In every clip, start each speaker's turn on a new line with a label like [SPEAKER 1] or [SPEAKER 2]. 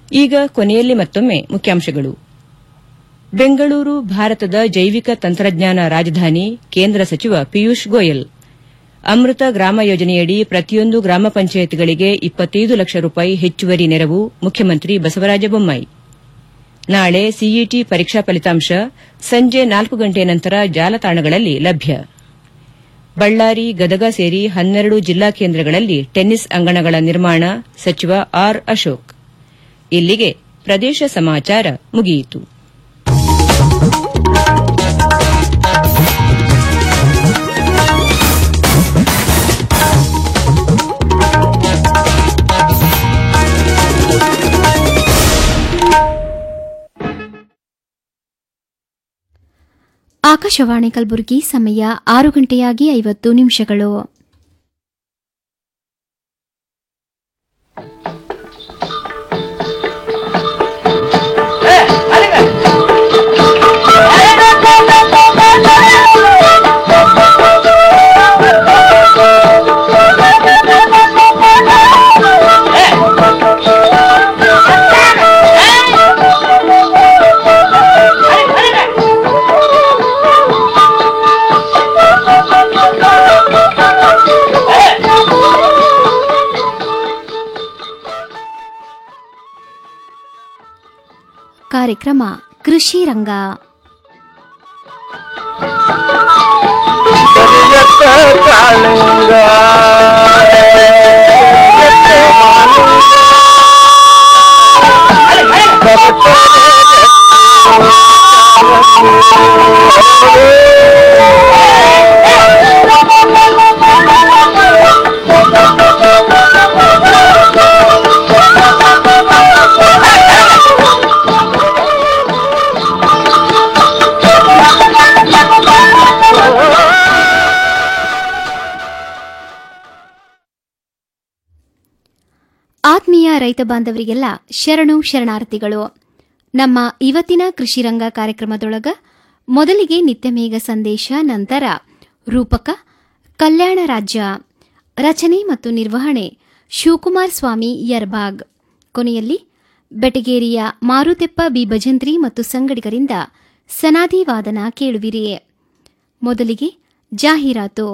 [SPEAKER 1] ಈಗ ಕೊನೆಯಲ್ಲಿ ಮತ್ತೊಮ್ಮೆ ಮುಖ್ಯಾಂಶಗಳು ಬೆಂಗಳೂರು ಭಾರತದ ಜೈವಿಕ ತಂತ್ರಜ್ಞಾನ ರಾಜಧಾನಿ ಕೇಂದ್ರ ಸಚಿವ ಪಿಯೂಷ್ ಗೋಯಲ್ ಅಮೃತ ಗ್ರಾಮ ಯೋಜನೆಯಡಿ ಪ್ರತಿಯೊಂದು ಗ್ರಾಮ ಪಂಚಾಯತ್ಗಳಿಗೆ ಇಪ್ಪತ್ತೈದು ಲಕ್ಷ ರೂಪಾಯಿ ಹೆಚ್ಚುವರಿ ನೆರವು ಮುಖ್ಯಮಂತ್ರಿ ಬಸವರಾಜ ಬೊಮ್ಮಾಯಿ ನಾಳೆ ಸಿಇಟಿ ಪರೀಕ್ಷಾ ಫಲಿತಾಂಶ ಸಂಜೆ ನಾಲ್ಕು ಗಂಟೆ ನಂತರ ಜಾಲತಾಣಗಳಲ್ಲಿ ಲಭ್ಯ ಬಳ್ಳಾರಿ ಗದಗ ಸೇರಿ ಹನ್ನೆರಡು ಜಿಲ್ಲಾ ಕೇಂದ್ರಗಳಲ್ಲಿ ಟೆನ್ನಿಸ್ ಅಂಗಣಗಳ ನಿರ್ಮಾಣ ಸಚಿವ ಆರ್ ಅಶೋಕ್ ಇಲ್ಲಿಗೆ ಪ್ರದೇಶ ಸಮಾಚಾರ ಮುಗಿಯಿತು
[SPEAKER 2] ಆಕಾಶವಾಣಿ ಕಲಬುರಗಿ ಸಮಯ ಆರು ಗಂಟೆಯಾಗಿ ಐವತ್ತು ನಿಮಿಷಗಳು ಕಾರ್ಯಕ್ರಮ ಕೃಷಿ ರಂಗ ಆತ್ಮೀಯ ರೈತ ಬಾಂಧವರಿಗೆಲ್ಲ ಶರಣು ಶರಣಾರ್ಥಿಗಳು ನಮ್ಮ ಇವತ್ತಿನ ಕೃಷಿ ರಂಗ ಕಾರ್ಯಕ್ರಮದೊಳಗ ಮೊದಲಿಗೆ ನಿತ್ಯಮೇಘ ಸಂದೇಶ ನಂತರ ರೂಪಕ ಕಲ್ಯಾಣ ರಾಜ್ಯ ರಚನೆ ಮತ್ತು ನಿರ್ವಹಣೆ ಶಿವಕುಮಾರ್ ಸ್ವಾಮಿ ಯರ್ಬಾಗ್ ಕೊನೆಯಲ್ಲಿ ಬೆಟಗೇರಿಯ ಮಾರುತೆಪ್ಪ ಬಿ ಭಜಂತ್ರಿ ಮತ್ತು ಸಂಗಡಿಗರಿಂದ ಸನಾದಿ ವಾದನ ಕೇಳುವಿರಿ ಮೊದಲಿಗೆ ಜಾಹೀರಾತು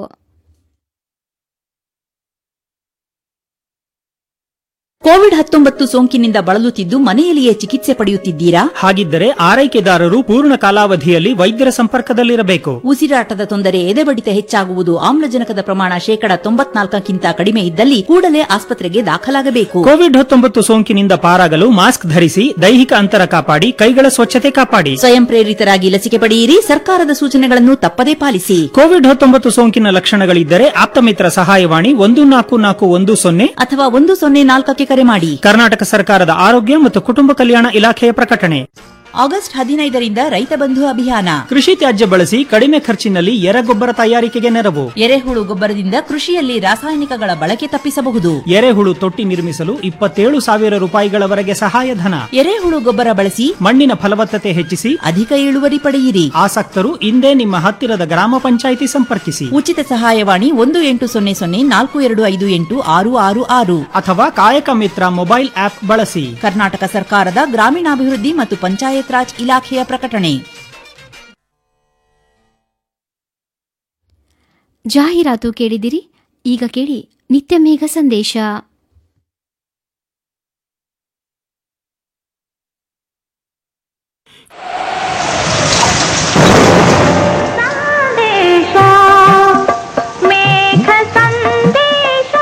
[SPEAKER 3] ಕೋವಿಡ್ ಹತ್ತೊಂಬತ್ತು ಸೋಂಕಿನಿಂದ ಬಳಲುತ್ತಿದ್ದು ಮನೆಯಲ್ಲಿಯೇ ಚಿಕಿತ್ಸೆ ಪಡೆಯುತ್ತಿದ್ದೀರಾ
[SPEAKER 4] ಹಾಗಿದ್ದರೆ ಆರೈಕೆದಾರರು ಪೂರ್ಣ ಕಾಲಾವಧಿಯಲ್ಲಿ ವೈದ್ಯರ ಸಂಪರ್ಕದಲ್ಲಿರಬೇಕು
[SPEAKER 3] ಉಸಿರಾಟದ ತೊಂದರೆ ಎದೆಬಡಿತ ಹೆಚ್ಚಾಗುವುದು ಆಮ್ಲಜನಕದ ಪ್ರಮಾಣ ಶೇಕಡ ತೊಂಬತ್ನಾಲ್ಕಕ್ಕಿಂತ ಕಡಿಮೆ ಇದ್ದಲ್ಲಿ ಕೂಡಲೇ ಆಸ್ಪತ್ರೆಗೆ ದಾಖಲಾಗಬೇಕು
[SPEAKER 4] ಕೋವಿಡ್ ಹತ್ತೊಂಬತ್ತು ಸೋಂಕಿನಿಂದ ಪಾರಾಗಲು ಮಾಸ್ಕ್ ಧರಿಸಿ ದೈಹಿಕ ಅಂತರ ಕಾಪಾಡಿ ಕೈಗಳ ಸ್ವಚ್ಛತೆ ಕಾಪಾಡಿ
[SPEAKER 3] ಸ್ವಯಂ ಪ್ರೇರಿತರಾಗಿ ಲಸಿಕೆ ಪಡೆಯಿರಿ ಸರ್ಕಾರದ ಸೂಚನೆಗಳನ್ನು ತಪ್ಪದೇ ಪಾಲಿಸಿ
[SPEAKER 4] ಕೋವಿಡ್ ಹತ್ತೊಂಬತ್ತು ಸೋಂಕಿನ ಲಕ್ಷಣಗಳಿದ್ದರೆ ಆಪ್ತಮಿತ್ರ ಸಹಾಯವಾಣಿ ಒಂದು ನಾಲ್ಕು ನಾಲ್ಕು ಒಂದು ಸೊನ್ನೆ
[SPEAKER 3] ಅಥವಾ ಒಂದು ಸೊನ್ನೆ ನಾಲ್ಕಕ್ಕೆ ಕರೆ ಮಾಡಿ
[SPEAKER 4] ಕರ್ನಾಟಕ ಸರ್ಕಾರದ ಆರೋಗ್ಯ ಮತ್ತು ಕುಟುಂಬ ಕಲ್ಯಾಣ ಇಲಾಖೆಯ ಪ್ರಕಟಣೆ
[SPEAKER 3] ಆಗಸ್ಟ್ ಹದಿನೈದರಿಂದ ರೈತ ಬಂಧು ಅಭಿಯಾನ
[SPEAKER 4] ಕೃಷಿ ತ್ಯಾಜ್ಯ ಬಳಸಿ ಕಡಿಮೆ ಖರ್ಚಿನಲ್ಲಿ ಎರೆಗೊಬ್ಬರ ತಯಾರಿಕೆಗೆ ನೆರವು
[SPEAKER 3] ಎರೆಹುಳು ಗೊಬ್ಬರದಿಂದ ಕೃಷಿಯಲ್ಲಿ ರಾಸಾಯನಿಕಗಳ ಬಳಕೆ ತಪ್ಪಿಸಬಹುದು
[SPEAKER 4] ಎರೆಹುಳು ತೊಟ್ಟಿ ನಿರ್ಮಿಸಲು ಇಪ್ಪತ್ತೇಳು ಸಾವಿರ ರೂಪಾಯಿಗಳವರೆಗೆ ಸಹಾಯಧನ
[SPEAKER 3] ಎರೆಹುಳು ಗೊಬ್ಬರ ಬಳಸಿ
[SPEAKER 4] ಮಣ್ಣಿನ ಫಲವತ್ತತೆ ಹೆಚ್ಚಿಸಿ
[SPEAKER 3] ಅಧಿಕ ಇಳುವರಿ ಪಡೆಯಿರಿ
[SPEAKER 4] ಆಸಕ್ತರು ಇಂದೇ ನಿಮ್ಮ ಹತ್ತಿರದ ಗ್ರಾಮ ಪಂಚಾಯಿತಿ ಸಂಪರ್ಕಿಸಿ
[SPEAKER 3] ಉಚಿತ ಸಹಾಯವಾಣಿ ಒಂದು ಎಂಟು ಸೊನ್ನೆ ಸೊನ್ನೆ ನಾಲ್ಕು ಎರಡು ಐದು ಎಂಟು ಆರು ಆರು ಆರು
[SPEAKER 4] ಅಥವಾ ಕಾಯಕ ಮಿತ್ರ ಮೊಬೈಲ್ ಆಪ್ ಬಳಸಿ
[SPEAKER 3] ಕರ್ನಾಟಕ ಸರ್ಕಾರದ ಗ್ರಾಮೀಣಾಭಿವೃದ್ಧಿ ಮತ್ತು ಪಂಚಾಯತ್ ರಾಜ್ ಇಲಾಖೆಯ ಪ್ರಕಟಣೆ
[SPEAKER 2] ಜಾಹೀರಾತು ಕೇಳಿದಿರಿ ಈಗ ಕೇಳಿ ನಿತ್ಯಮೇಘ ಸಂದೇಶ
[SPEAKER 5] ಸಂದೇಶ ಮೇಘ ಸಂದೇಶ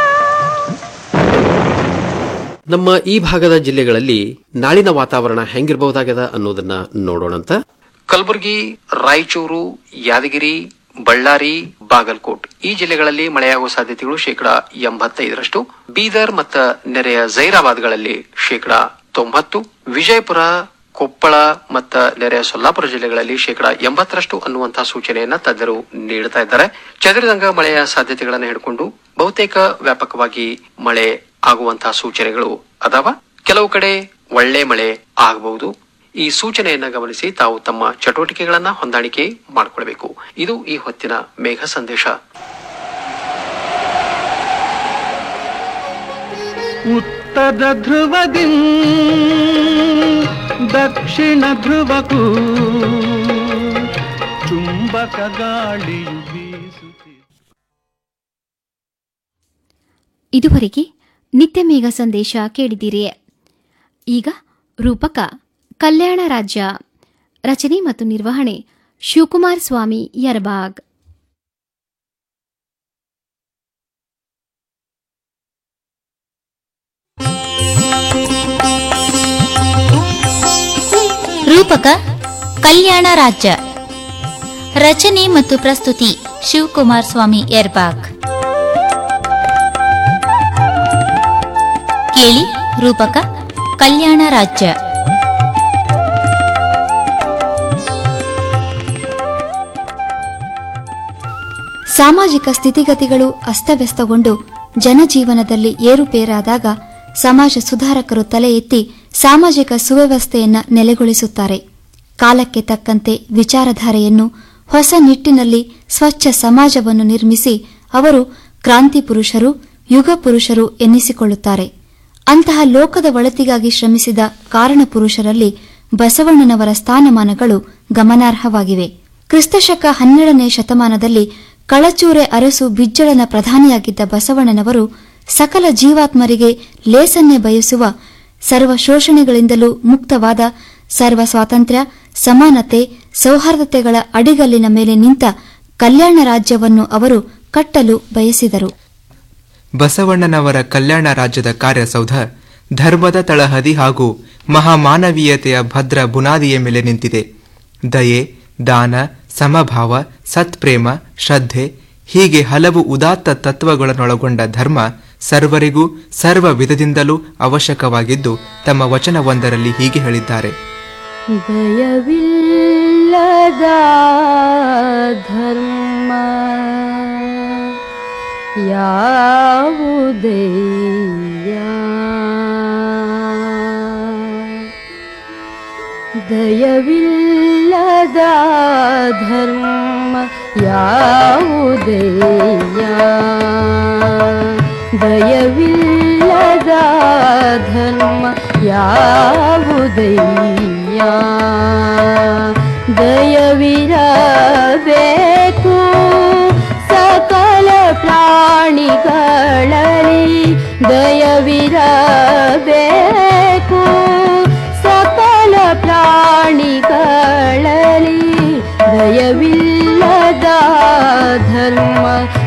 [SPEAKER 6] ನಮ್ಮ ಈ ಭಾಗದ ಜಿಲ್ಲೆಗಳಲ್ಲಿ ನಾಳಿನ ವಾತಾವರಣ ಹೆಂಗಿರಬಹುದಾಗ್ಯದ ಅನ್ನೋದನ್ನ ನೋಡೋಣಂತ ಕಲಬುರಗಿ ರಾಯಚೂರು ಯಾದಗಿರಿ ಬಳ್ಳಾರಿ ಬಾಗಲಕೋಟ್ ಈ ಜಿಲ್ಲೆಗಳಲ್ಲಿ ಮಳೆಯಾಗುವ ಸಾಧ್ಯತೆಗಳು ಶೇಕಡಾ ಎಂಬತ್ತೈದರಷ್ಟು ಬೀದರ್ ಮತ್ತು ನೆರೆಯ ಜೈರಾಬಾದ್ಗಳಲ್ಲಿ ಶೇಕಡಾ ತೊಂಬತ್ತು ವಿಜಯಪುರ ಕೊಪ್ಪಳ ಮತ್ತ ನೆರೆಯ ಸೊಲ್ಲಾಪುರ ಜಿಲ್ಲೆಗಳಲ್ಲಿ ಶೇಕಡಾ ಎಂಬತ್ತರಷ್ಟು ಅನ್ನುವಂತಹ ಸೂಚನೆಯನ್ನ ತಜ್ಞರು ನೀಡುತ್ತಾ ಇದ್ದಾರೆ ಚದುರಿದಂಗ ಮಳೆಯ ಸಾಧ್ಯತೆಗಳನ್ನು ಹಿಡ್ಕೊಂಡು ಬಹುತೇಕ ವ್ಯಾಪಕವಾಗಿ ಮಳೆ ಆಗುವಂತಹ ಸೂಚನೆಗಳು ಅದಾವ ಕೆಲವು ಕಡೆ ಒಳ್ಳೆ ಮಳೆ ಆಗಬಹುದು ಈ ಸೂಚನೆಯನ್ನ ಗಮನಿಸಿ ತಾವು ತಮ್ಮ ಚಟುವಟಿಕೆಗಳನ್ನ ಹೊಂದಾಣಿಕೆ ಮಾಡಿಕೊಳ್ಬೇಕು ಇದು ಈ ಹೊತ್ತಿನ ಮೇಘ ಸಂದೇಶ
[SPEAKER 7] ಉತ್ತರ ಉತ್ತರ ಧ್ರುವದಿ ದಕ್ಷಿಣ ಧ್ರುವಕ್ಕೂ ಚುಂಬಕ ಗಾಳಿಯು ಬೀಸುತ್ತಿದೆ
[SPEAKER 2] ಇದುವರೆಗೆ ನಿತ್ಯ ಮೇಘ ಸಂದೇಶ ಕೇಳಿದಿರಿ ಈಗ ರೂಪಕ ಕಲ್ಯಾಣ ರಾಜ್ಯ ರಚನೆ ಮತ್ತು ನಿರ್ವಹಣೆ ಶಿವಕುಮಾರ್ ಸ್ವಾಮಿ ಯರಬಾಗ್
[SPEAKER 8] ರೂಪಕ ಕಲ್ಯಾಣ ರಾಜ್ಯ ರಚನೆ ಮತ್ತು ಪ್ರಸ್ತುತಿ ಶಿವಕುಮಾರ್ ಸ್ವಾಮಿ ಎರ್ಬಾಗ್ ಕೇಳಿ ರೂಪಕ ಕಲ್ಯಾಣ ರಾಜ್ಯ
[SPEAKER 9] ಸಾಮಾಜಿಕ ಸ್ಥಿತಿಗತಿಗಳು ಅಸ್ತವ್ಯಸ್ತಗೊಂಡು ಜನಜೀವನದಲ್ಲಿ ಏರುಪೇರಾದಾಗ ಸಮಾಜ ಸುಧಾರಕರು ತಲೆ ಎತ್ತಿ ಸಾಮಾಜಿಕ ಸುವ್ಯವಸ್ಥೆಯನ್ನ ನೆಲೆಗೊಳಿಸುತ್ತಾರೆ ಕಾಲಕ್ಕೆ ತಕ್ಕಂತೆ ವಿಚಾರಧಾರೆಯನ್ನು ಹೊಸ ನಿಟ್ಟಿನಲ್ಲಿ ಸ್ವಚ್ಛ ಸಮಾಜವನ್ನು ನಿರ್ಮಿಸಿ ಅವರು ಕ್ರಾಂತಿ ಪುರುಷರು ಯುಗ ಪುರುಷರು ಎನ್ನಿಸಿಕೊಳ್ಳುತ್ತಾರೆ ಅಂತಹ ಲೋಕದ ಒಳತಿಗಾಗಿ ಶ್ರಮಿಸಿದ ಕಾರಣ ಪುರುಷರಲ್ಲಿ ಬಸವಣ್ಣನವರ ಸ್ಥಾನಮಾನಗಳು ಗಮನಾರ್ಹವಾಗಿವೆ ಕ್ರಿಸ್ತಶಕ ಹನ್ನೆರಡನೇ ಶತಮಾನದಲ್ಲಿ ಕಳಚೂರೆ ಅರಸು ಬಿಜ್ಜಳನ ಪ್ರಧಾನಿಯಾಗಿದ್ದ ಬಸವಣ್ಣನವರು ಸಕಲ ಜೀವಾತ್ಮರಿಗೆ ಲೇಸನ್ನೇ ಬಯಸುವ ಸರ್ವ ಶೋಷಣೆಗಳಿಂದಲೂ ಮುಕ್ತವಾದ ಸರ್ವ ಸ್ವಾತಂತ್ರ್ಯ ಸಮಾನತೆ ಸೌಹಾರ್ದತೆಗಳ ಅಡಿಗಲ್ಲಿನ ಮೇಲೆ ನಿಂತ ಕಲ್ಯಾಣ ರಾಜ್ಯವನ್ನು ಅವರು ಕಟ್ಟಲು ಬಯಸಿದರು
[SPEAKER 10] ಬಸವಣ್ಣನವರ ಕಲ್ಯಾಣ ರಾಜ್ಯದ ಕಾರ್ಯಸೌಧ ಧರ್ಮದ ತಳಹದಿ ಹಾಗೂ ಮಹಾಮಾನವೀಯತೆಯ ಭದ್ರ ಬುನಾದಿಯ ಮೇಲೆ ನಿಂತಿದೆ ದಯೆ ದಾನ ಸಮಭಾವ ಸತ್ಪ್ರೇಮ ಶ್ರದ್ಧೆ ಹೀಗೆ ಹಲವು ಉದಾತ್ತ ತತ್ವಗಳನ್ನೊಳಗೊಂಡ ಧರ್ಮ ಸರ್ವರಿಗೂ ಸರ್ವ ವಿಧದಿಂದಲೂ ಅವಶ್ಯಕವಾಗಿದ್ದು ತಮ್ಮ ವಚನವೊಂದರಲ್ಲಿ ಹೀಗೆ ಹೇಳಿದ್ದಾರೆ
[SPEAKER 11] ದಯವಿಲ್ಲದ ಧರ್ಮ ಯಾವುದಯ್ಯ ದಯವಿಲ್ಲದ ಧರ್ಮ ಯಾವುದಯ್ಯ ದಯವಿಲ್ಲದ ಧರ್ಮ ಯಾವುದಯ್ಯ ದಯವಿರಬೇಕು ಸಕಲ ಪ್ರಾಣಿಗಳಲ್ಲಿ ದಯವಿರಬೇಕು ಸಕಲ ಪ್ರಾಣಿಗಳಲ್ಲಿ ದಯವಿಲ್ಲದ ಧರ್ಮ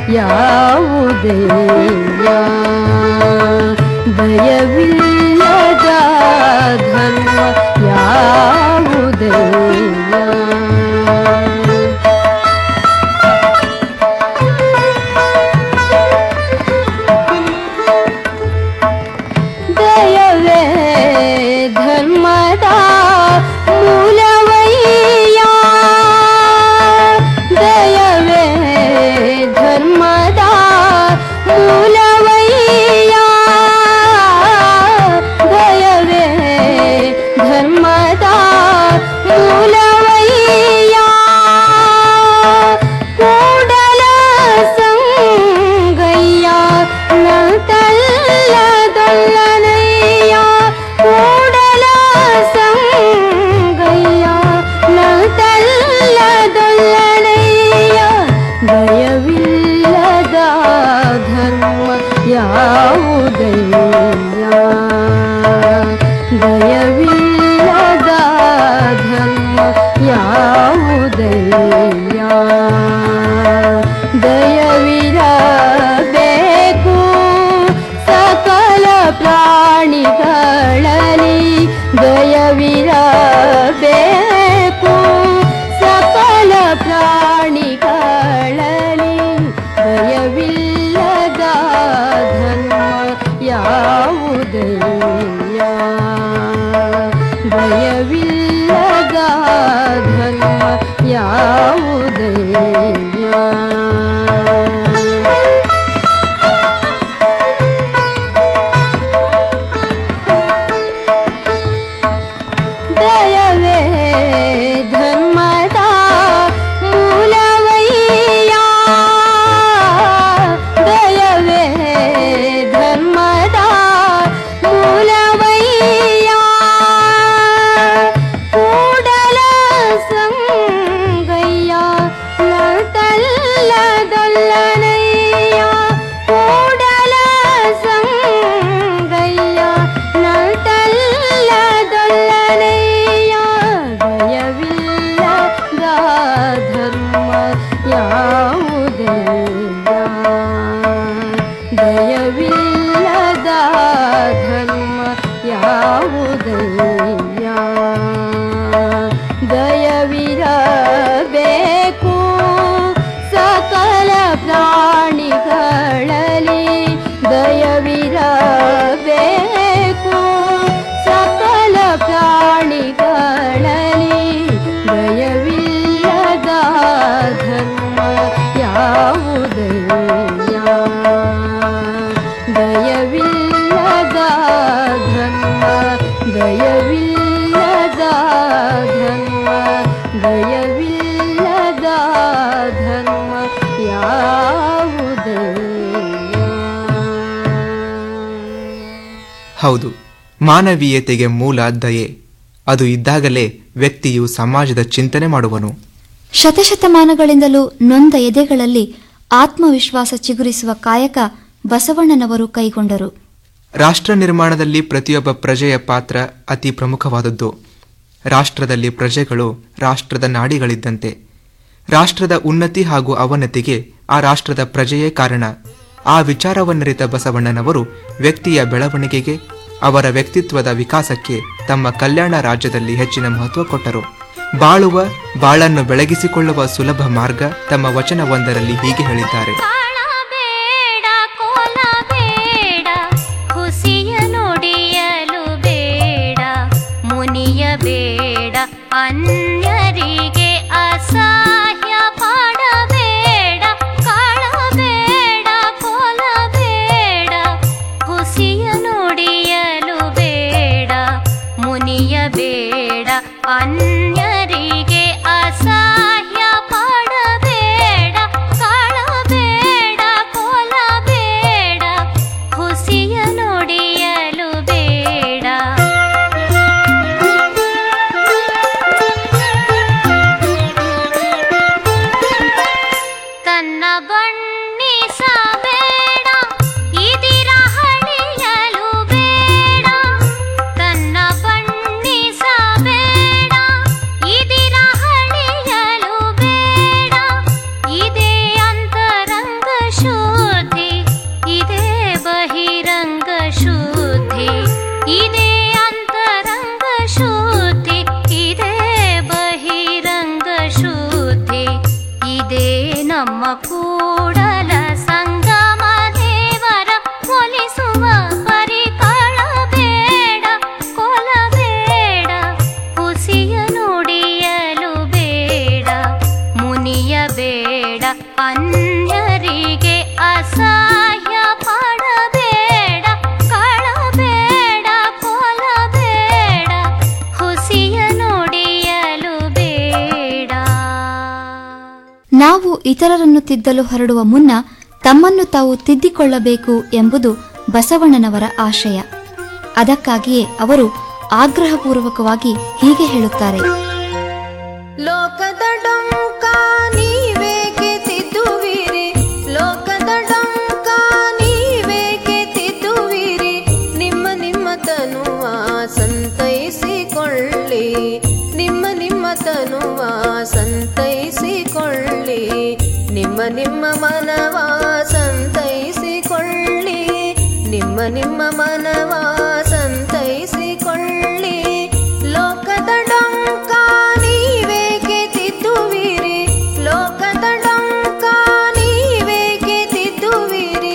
[SPEAKER 11] ಯಾವುದಯ್ಯ ದಯವಿಲ್ಲದ ಧರ್ಮ ಯಾವುದಯ್ಯ ದಯವೇ ಧರ್ಮದ ಮೂಲವಯ್ಯ ದಯವೇ ಧರ್ಮದ ಮೂಲವಯ್ಯ ದಯವೇ ಧರ್ಮದ ಮೂಲವಯ್ಯ ಕೂಡಲ ಸಂಗಯ್ಯ ನಂತಲ್ಲದೊಲ್ಲನಯ್ಯ ಕೂಡಲ ಸಂಗಯ್ಯ ದಯವಿಲ್ಲದ ಧರ್ಮ ದಯವಿಲ್ಲದ ಧರ್ಮ ಯಾವುದೇ
[SPEAKER 10] ಹೌದು ಮಾನವೀಯತೆಗೆ ಮೂಲ ದಯೆ ಅದು ಇದ್ದಾಗಲೇ ವ್ಯಕ್ತಿಯು ಸಮಾಜದ ಚಿಂತನೆ ಮಾಡುವನು
[SPEAKER 9] ಶತಶತಮಾನಗಳಿಂದಲೂ ನೊಂದ ಎದೆಗಳಲ್ಲಿ ಆತ್ಮವಿಶ್ವಾಸ ಚಿಗುರಿಸುವ ಕಾಯಕ ಬಸವಣ್ಣನವರು ಕೈಗೊಂಡರು
[SPEAKER 10] ರಾಷ್ಟ್ರ ನಿರ್ಮಾಣದಲ್ಲಿ ಪ್ರತಿಯೊಬ್ಬ ಪ್ರಜೆಯ ಪಾತ್ರ ಅತಿ ಪ್ರಮುಖವಾದದ್ದು ರಾಷ್ಟ್ರದಲ್ಲಿ ಪ್ರಜೆಗಳು ರಾಷ್ಟ್ರದ ನಾಡಿಗಳಿದ್ದಂತೆ ರಾಷ್ಟ್ರದ ಉನ್ನತಿ ಹಾಗೂ ಅವನತಿಗೆ ಆ ರಾಷ್ಟ್ರದ ಪ್ರಜೆಯೇ ಕಾರಣ ಆ ವಿಚಾರವನ್ನರಿತ ಬಸವಣ್ಣನವರು ವ್ಯಕ್ತಿಯ ಬೆಳವಣಿಗೆಗೆ ಅವರ ವ್ಯಕ್ತಿತ್ವದ ವಿಕಾಸಕ್ಕೆ ತಮ್ಮ ಕಲ್ಯಾಣ ರಾಜ್ಯದಲ್ಲಿ ಹೆಚ್ಚಿನ ಮಹತ್ವ ಕೊಟ್ಟರು ಬಾಳುವ ಬಾಳನ್ನು ಬೆಳಗಿಸಿಕೊಳ್ಳುವ ಸುಲಭ ಮಾರ್ಗ ತಮ್ಮ ವಚನವೊಂದರಲ್ಲಿ ಹೀಗೆ ಹೇಳಿದ್ದಾರೆ
[SPEAKER 8] ಬೇಡ ಕೋಲ ಬೇಡ ಹುಸಿಯ ನುಡಿಯಲು ಬೇಡ ಮುನಿಯ ಬೇಡ ಅನ್ಯರಿಗೆ ಅಸಹ್ಯ ಪಾಡಬೇಡ ಕಾಳಬೇಡ ಕೋಲ ಬೇಡ ಹುಸಿಯ ನುಡಿಯಲು ಬೇಡ ಮುನಿಯ ಬೇಡ ಅನ್ಯರಿಗೆ ಅಸಹ್ಯ ಪಾಡಬೇಡ ಕಾಳಬೇಡ ಕೋಲ ಬೇಡ ಹುಸಿಯ ನುಡಿಯಲು ಬೇಡ ತನ್ನ ಬಣ್ಣಿಸಬೇಡ ಇದಿರ ಹಳಿಯಲು ಬೇಡ ತನ್ನ ಬಣ್ಣಿಸಬೇಡ ಇದಿರ ಹಳಿಯಲು ಬೇಡ ಇದೇ ಅಂತರಂಗ ಶುದ್ಧಿ ಇದೇ ಬಹಿರಂಗ ಶುದ್ಧಿ ಇದೇ ಅಂತರಂಗ ಶುದ್ಧಿ ಇದೇ ಬಹಿರಂಗ ಶುದ್ಧಿ ಇದೇ ನಮ್ಮ ಕೂಡಲ ಸಂಗಮ ದೇವರ ಒಲಿಸುವ ಪರಿಕಳ ಬೇಡ ಕೊಲ ಬೇಡ ಹುಸಿಯ ನುಡಿಯಲು ಬೇಡ ಮುನಿಯ ಬೇಡ ಅನ್ಯರಿಗೆ ಅಸಹ್ಯ ಪಡಬೇಡ ಕಳಬೇಡ ಕೊಲ ಬೇಡ ಹುಸಿಯ ನುಡಿಯಲು ಬೇಡ
[SPEAKER 9] ನಾವು ಇತರರನ್ನು ತಿದ್ದಲು ಹೊರಡುವ ಮುನ್ನ ತಮ್ಮನ್ನು ತಾವು ತಿದ್ದಿಕೊಳ್ಳಬೇಕು ಎಂಬುದು ಬಸವಣ್ಣನವರ ಆಶಯ ಅದಕ್ಕಾಗಿಯೇ ಅವರು ಆಗ್ರಹಪೂರ್ವಕವಾಗಿ ಹೀಗೆ ಹೇಳುತ್ತಾರೆ
[SPEAKER 11] ಲೋಕದ ಡೊಂಕ ನೀವೇಕೆ ತಿದ್ದುವಿರಿ ಲೋಕದ ಡೊಂಕ ನೀವೇಕೆ ತಿದ್ದುವಿರಿ ನಿಮ್ಮ ನಿಮ್ಮ ತನುವ ಸಂತೈಸಿಕೊಳ್ಳಿ ನಿಮ್ಮ ನಿಮ್ಮ ತನುವ ಸಂತೈಸಿಕೊಳ್ಳಿ ನಿಮ್ಮ ನಿಮ್ಮ ಮನವ ಸಂತೈಸಿಕೊಳ್ಳಿ ನಿಮ್ಮ ನಿಮ್ಮ ಮನವ ಸಂತೈಸಿಕೊಳ್ಳಿ ಲೋಕದ ಡೊಂಕ ನೀವೇಕೆ ತಿದ್ದುವಿರಿ ಲೋಕದ ಡೊಂಕ ನೀವೇಕೆ ತಿದ್ದುವಿರಿ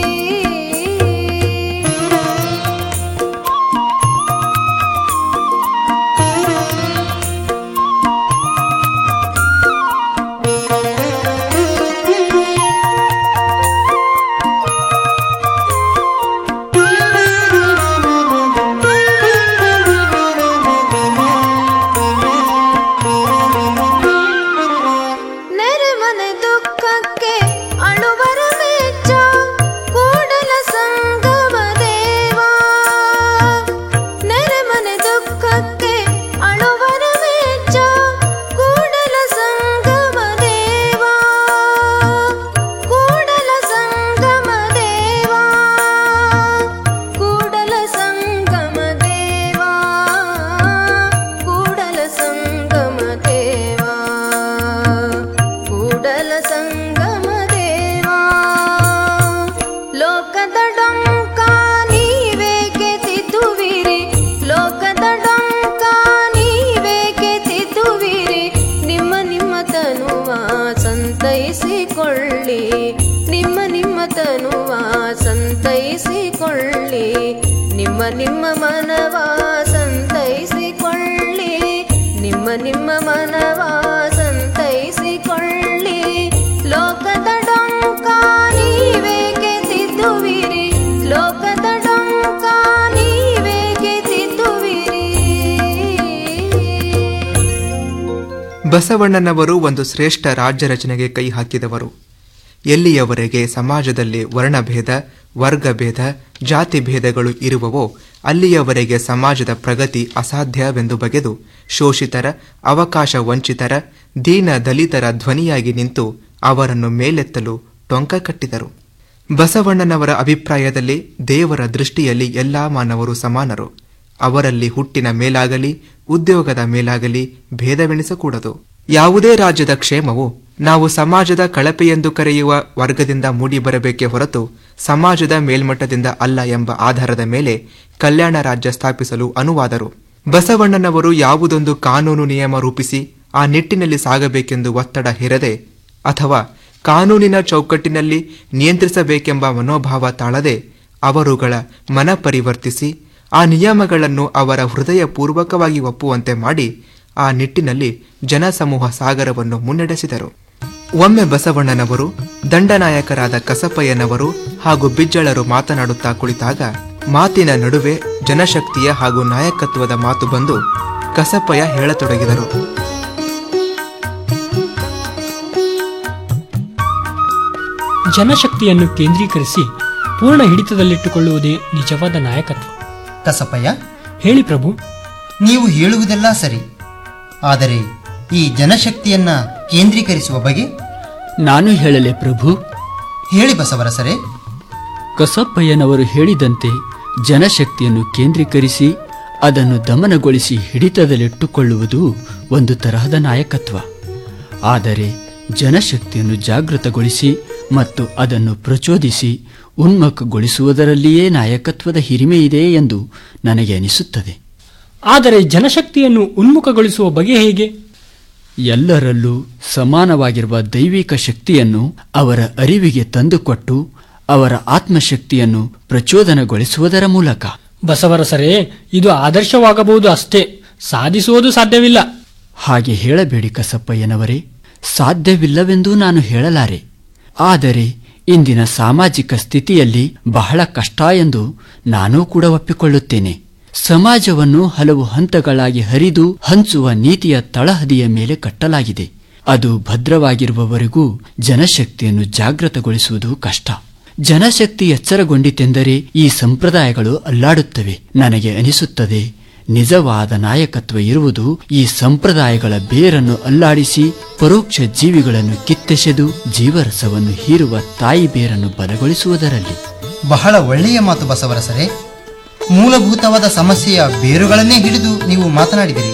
[SPEAKER 11] ನೆರೆಮನೆ ದುಃಖಕ್ಕೆ ಅಳುವರ ಮೆಚ್ಚ ಕೂಡಲ ಸಂಗಮ ದೇವಾ ನೆರೆಮನೆ ದುಃಖಕ್ಕೆ ಅಳುವರ ಮೆಚ್ಚ ಕೂಡಲ ಸಂಗಮ ದೇವಾ ಕೂಡಲ ಸಂಗಮ ದೇವಾ ಕೂಡಲ ಸಂಗಮ ದೇವಾ ಕೂಡಲ ಸಂಗಮ ದೇವಾ ಕೂಡಲ ಸಂಗಮ ದೇವಾ ಲೋಕದ ಡೊಂಕ ನೀವೇಕೆ ತಿದ್ದುವಿರಿ ಲೋಕದ ಡೊಂಕ ನೀವೇಕೆ ತಿದ್ದುವಿರಿ ನಿಮ್ಮ ನಿಮ್ಮ ತನುವ ಸಂತೈಸಿಕೊಳ್ಳಿ ನಿಮ್ಮ ನಿಮ್ಮ ತನುವ ಸಂತೈಸಿಕೊಳ್ಳಿ ನಿಮ್ಮ ನಿಮ್ಮ ಮನವ ಸಂತೈಸಿಕೊಳ್ಳಿ ನಿಮ್ಮ ನಿಮ್ಮ ಮನವ ಸಂತೈಸಿಕೊಳ್ಳಿ ಲೋಕದ ಡೊಂಕ ನೀವೇಕೆ ತಿದ್ದುವಿರಿ ಲೋಕದ ಡೊಂಕ ನೀವೇಕೆ ತಿದ್ದುವಿರಿ
[SPEAKER 10] ಬಸವಣ್ಣನವರು ಒಂದು ಶ್ರೇಷ್ಠ ರಾಜ್ಯ ರಚನೆಗೆ ಕೈ ಹಾಕಿದವರು ಎಲ್ಲಿಯವರೆಗೆ ಸಮಾಜದಲ್ಲಿ ವರ್ಣಭೇದ ವರ್ಗಭೇದ ಜಾತಿ ಭೇದಗಳು ಇರುವವೋ ಅಲ್ಲಿಯವರೆಗೆ ಸಮಾಜದ ಪ್ರಗತಿ ಅಸಾಧ್ಯವೆಂದು ಬಗೆದು ಶೋಷಿತರ ಅವಕಾಶ ವಂಚಿತರ ದೀನ ದಲಿತರ ಧ್ವನಿಯಾಗಿ ನಿಂತು ಅವರನ್ನು ಮೇಲೆತ್ತಲು ಟೊಂಕ ಕಟ್ಟಿದರು ಬಸವಣ್ಣನವರ ಅಭಿಪ್ರಾಯದಲ್ಲಿ ದೇವರ ದೃಷ್ಟಿಯಲ್ಲಿ ಎಲ್ಲಾ ಮಾನವರು ಸಮಾನರು ಅವರಲ್ಲಿ ಹುಟ್ಟಿನ ಮೇಲಾಗಲಿ ಉದ್ಯೋಗದ ಮೇಲಾಗಲಿ ಭೇದವೆಣಿಸಕೂಡದು ಯಾವುದೇ ರಾಜ್ಯದ ಕ್ಷೇಮವು ನಾವು ಸಮಾಜದ ಕಳಪೆಯೆಂದು ಕರೆಯುವ ವರ್ಗದಿಂದ ಮೂಡಿಬರಬೇಕೇ ಹೊರತು ಸಮಾಜದ ಮೇಲ್ಮಟ್ಟದಿಂದ ಅಲ್ಲ ಎಂಬ ಆಧಾರದ ಮೇಲೆ ಕಲ್ಯಾಣ ರಾಜ್ಯ ಸ್ಥಾಪಿಸಲು ಅನುವಾದರು ಬಸವಣ್ಣನವರು ಯಾವುದೊಂದು ಕಾನೂನು ನಿಯಮ ರೂಪಿಸಿ ಆ ನಿಟ್ಟಿನಲ್ಲಿ ಸಾಗಬೇಕೆಂದು ಒತ್ತಡ ಹೇರದೆ ಅಥವಾ ಕಾನೂನಿನ ಚೌಕಟ್ಟಿನಲ್ಲಿ ನಿಯಂತ್ರಿಸಬೇಕೆಂಬ ಮನೋಭಾವ ತಾಳದೆ ಅವರುಗಳ ಮನ ಪರಿವರ್ತಿಸಿ ಆ ನಿಯಮಗಳನ್ನು ಅವರ ಹೃದಯಪೂರ್ವಕವಾಗಿ ಒಪ್ಪುವಂತೆ ಮಾಡಿ ಆ ನಿಟ್ಟಿನಲ್ಲಿ ಜನಸಮೂಹ ಸಾಗರವನ್ನು ಮುನ್ನಡೆಸಿದರು ಒಮ್ಮೆ ಬಸವಣ್ಣನವರು ದಂಡನಾಯಕರಾದ ಕಸಪಯ್ಯನವರು ಹಾಗೂ ಬಿಜ್ಜಳರು ಮಾತನಾಡುತ್ತಾ ಕುಳಿತಾಗ ಮಾತಿನ ನಡುವೆ ಜನಶಕ್ತಿಯ ಹಾಗೂ ನಾಯಕತ್ವದ ಮಾತು ಬಂದು ಕಸಪಯ್ಯ ಹೇಳತೊಡಗಿದರು
[SPEAKER 12] ಜನಶಕ್ತಿಯನ್ನು ಕೇಂದ್ರೀಕರಿಸಿ ಪೂರ್ಣ ಹಿಡಿತದಲ್ಲಿಟ್ಟುಕೊಳ್ಳುವುದೇ ನಿಜವಾದ ನಾಯಕತ್ವ
[SPEAKER 13] ಕಸಪಯ್ಯ
[SPEAKER 12] ಹೇಳಿ ಪ್ರಭು
[SPEAKER 13] ನೀವು ಹೇಳುವುದೆಲ್ಲ ಸರಿ ಆದರೆ ಈ ಜನಶಕ್ತಿಯನ್ನ ಕೇಂದ್ರೀಕರಿಸುವ ಬಗೆ
[SPEAKER 14] ನಾನು ಹೇಳಲೆ ಪ್ರಭು
[SPEAKER 13] ಹೇಳಿ ಬಸವರಸರೇ
[SPEAKER 14] ಕಸಪ್ಪಯ್ಯನವರು ಹೇಳಿದಂತೆ ಜನಶಕ್ತಿಯನ್ನು ಕೇಂದ್ರೀಕರಿಸಿ ಅದನ್ನು ದಮನಗೊಳಿಸಿ ಹಿಡಿತದಲ್ಲಿಟ್ಟುಕೊಳ್ಳುವುದು ಒಂದು ತರಹದ ನಾಯಕತ್ವ ಆದರೆ ಜನಶಕ್ತಿಯನ್ನು ಜಾಗೃತಗೊಳಿಸಿ ಮತ್ತು ಅದನ್ನು ಪ್ರಚೋದಿಸಿ ಉನ್ಮುಖಗೊಳಿಸುವುದರಲ್ಲಿಯೇ ನಾಯಕತ್ವದ ಹಿರಿಮೆ ಇದೆ ಎಂದು ನನಗೆ ಅನಿಸುತ್ತದೆ
[SPEAKER 12] ಆದರೆ ಜನಶಕ್ತಿಯನ್ನು ಉನ್ಮುಖಗೊಳಿಸುವ ಬಗೆ ಹೇಗೆ
[SPEAKER 14] ಎಲ್ಲರಲ್ಲೂ ಸಮಾನವಾಗಿರುವ ದೈವಿಕ ಶಕ್ತಿಯನ್ನು ಅವರ ಅರಿವಿಗೆ ತಂದುಕೊಟ್ಟು ಅವರ ಆತ್ಮಶಕ್ತಿಯನ್ನು ಪ್ರಚೋದನಗೊಳಿಸುವುದರ ಮೂಲಕ
[SPEAKER 12] ಬಸವರಸರೇ ಇದು ಆದರ್ಶವಾಗಬಹುದು ಅಷ್ಟೇ ಸಾಧಿಸುವುದು ಸಾಧ್ಯವಿಲ್ಲ
[SPEAKER 14] ಹಾಗೆ ಹೇಳಬೇಡಿ ಕಸಪ್ಪಯ್ಯನವರೇ ಸಾಧ್ಯವಿಲ್ಲವೆಂದೂ ನಾನು ಹೇಳಲಾರೆ ಆದರೆ ಇಂದಿನ ಸಾಮಾಜಿಕ ಸ್ಥಿತಿಯಲ್ಲಿ ಬಹಳ ಕಷ್ಟ ಎಂದು ನಾನೂ ಕೂಡ ಒಪ್ಪಿಕೊಳ್ಳುತ್ತೇನೆ ಸಮಾಜವನ್ನು ಹಲವು ಹಂತಗಳಾಗಿ ಹರಿದು ಹಂಚುವ ನೀತಿಯ ತಳಹದಿಯ ಮೇಲೆ ಕಟ್ಟಲಾಗಿದೆ ಅದು ಭದ್ರವಾಗಿರುವವರೆಗೂ ಜನಶಕ್ತಿಯನ್ನು ಜಾಗೃತಗೊಳಿಸುವುದು ಕಷ್ಟ ಜನಶಕ್ತಿ ಎಚ್ಚರಗೊಂಡಿತೆಂದರೆ ಈ ಸಂಪ್ರದಾಯಗಳು ಅಲ್ಲಾಡುತ್ತವೆ ನನಗೆ ಅನಿಸುತ್ತದೆ ನಿಜವಾದ ನಾಯಕತ್ವ ಇರುವುದು ಈ ಸಂಪ್ರದಾಯಗಳ ಬೇರನ್ನು ಅಲ್ಲಾಡಿಸಿ ಪರೋಕ್ಷ ಜೀವಿಗಳನ್ನು ಕಿತ್ತೆಸೆದು ಜೀವರಸವನ್ನು ಹೀರುವ ತಾಯಿ ಬೇರನ್ನು ಬಲಗೊಳಿಸುವುದರಲ್ಲಿ
[SPEAKER 13] ಬಹಳ ಒಳ್ಳೆಯ ಮಾತು ಬಸವರಸರೇ ಮೂಲಭೂತವಾದ ಸಮಸ್ಯೆಯ ಬೇರುಗಳನ್ನೇ ಹಿಡಿದು ನೀವು ಮಾತನಾಡಿದಿರಿ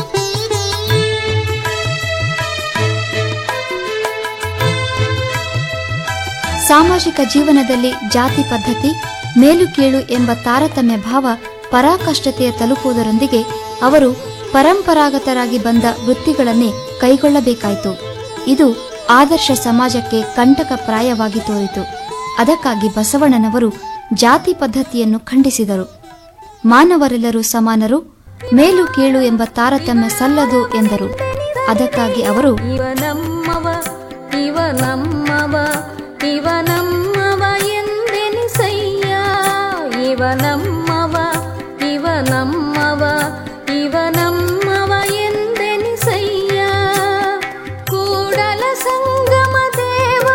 [SPEAKER 9] ಸಾಮಾಜಿಕ ಜೀವನದಲ್ಲಿ ಜಾತಿ ಪದ್ಧತಿ ಮೇಲು ಕೀಳು ಎಂಬ ತಾರತಮ್ಯ ಭಾವ ಪರಾಕಷ್ಟತೆಯ ತಲುಪುವುದರೊಂದಿಗೆ ಅವರು ಪರಂಪರಾಗತರಾಗಿ ಬಂದ ವೃತ್ತಿಗಳನ್ನೇ ಕೈಗೊಳ್ಳಬೇಕಾಯಿತು ಇದು ಆದರ್ಶ ಸಮಾಜಕ್ಕೆ ಕಂಟಕಪ್ರಾಯವಾಗಿ ತೋರಿತು ಅದಕ್ಕಾಗಿ ಬಸವಣ್ಣನವರು ಜಾತಿ ಪದ್ಧತಿಯನ್ನು ಖಂಡಿಸಿದರು ಮಾನವರೆಲ್ಲರೂ ಸಮಾನರು ಮೇಲು ಕೀಳು ಎಂಬ ತಾರತಮ್ಯ ಸಲ್ಲದು ಎಂದರು ಅದಕ್ಕಾಗಿ ಅವರು
[SPEAKER 11] ಇವ ನಮ್ಮವ ಇವ ನಮ್ಮವ ಇವ ನಮ್ಮವ ಎಂದೆನಿಸಯ್ಯ ಇವ ನಮ್ಮವ ಇವ ನಮ್ಮವ ಇವ ನಮ್ಮವ ಎಂದೆನಿಸಯ್ಯ ಕೂಡಲ ಸಂಗಮ ದೇವ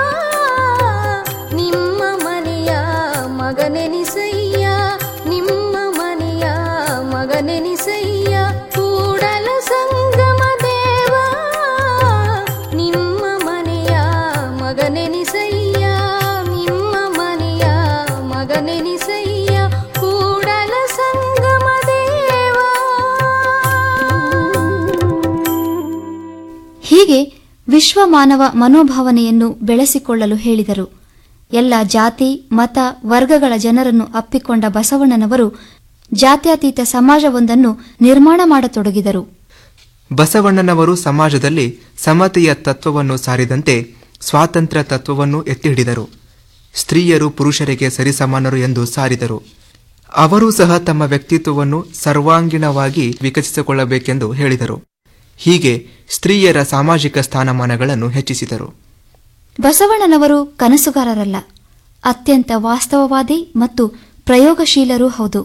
[SPEAKER 11] ನಿಮ್ಮ ಮನೆಯ ಮಗನೆನಿಸಯ್ಯ ನಿಮ್ಮ ಮನೆಯ ಮಗನೆನಿಸಯ್ಯ ಕೂಡಲ ಸಂಗಮ ದೇವ ನಿಮ್ಮ ಮನೆಯ ಮಗನೆನಿಸಯ್ಯ ನಿಮ್ಮ ಮನೆಯ ಮಗನೆನಿಸಯ್ಯ ಕೂಡಲ ಸಂಗಮ ದೇವ
[SPEAKER 9] ಹೀಗೆ ವಿಶ್ವ ಮಾನವ ಮನೋಭಾವನೆಯನ್ನು ಬೆಳೆಸಿಕೊಳ್ಳಲು ಹೇಳಿದರು ಎಲ್ಲ ಜಾತಿ ಮತ ವರ್ಗಗಳ ಜನರನ್ನು ಅಪ್ಪಿಕೊಂಡ ಬಸವಣ್ಣನವರು ಜಾತ್ಯತೀತ ಸಮಾಜವೊಂದನ್ನು ನಿರ್ಮಾಣ ಮಾಡತೊಡಗಿದರು
[SPEAKER 10] ಬಸವಣ್ಣನವರು ಸಮಾಜದಲ್ಲಿ ಸಮತೆಯ ತತ್ವವನ್ನು ಸಾರಿದಂತೆ ಸ್ವಾತಂತ್ರ್ಯ ತತ್ವವನ್ನು ಎತ್ತಿ ಹಿಡಿದರು ಸ್ತ್ರೀಯರು ಪುರುಷರಿಗೆ ಸರಿಸಮಾನರು ಎಂದು ಸಾರಿದರು ಅವರೂ ಸಹ ತಮ್ಮ ವ್ಯಕ್ತಿತ್ವವನ್ನು ಸರ್ವಾಂಗೀಣವಾಗಿ ವಿಕಸಿಸಿಕೊಳ್ಳಬೇಕೆಂದು ಹೇಳಿದರು ಹೀಗೆ ಸ್ತ್ರೀಯರ ಸಾಮಾಜಿಕ ಸ್ಥಾನಮಾನಗಳನ್ನು ಹೆಚ್ಚಿಸಿದರು
[SPEAKER 9] ಬಸವಣ್ಣನವರು ಕನಸುಗಾರರಲ್ಲ ಅತ್ಯಂತ ವಾಸ್ತವವಾದಿ ಮತ್ತು ಪ್ರಯೋಗಶೀಲರೂ ಹೌದು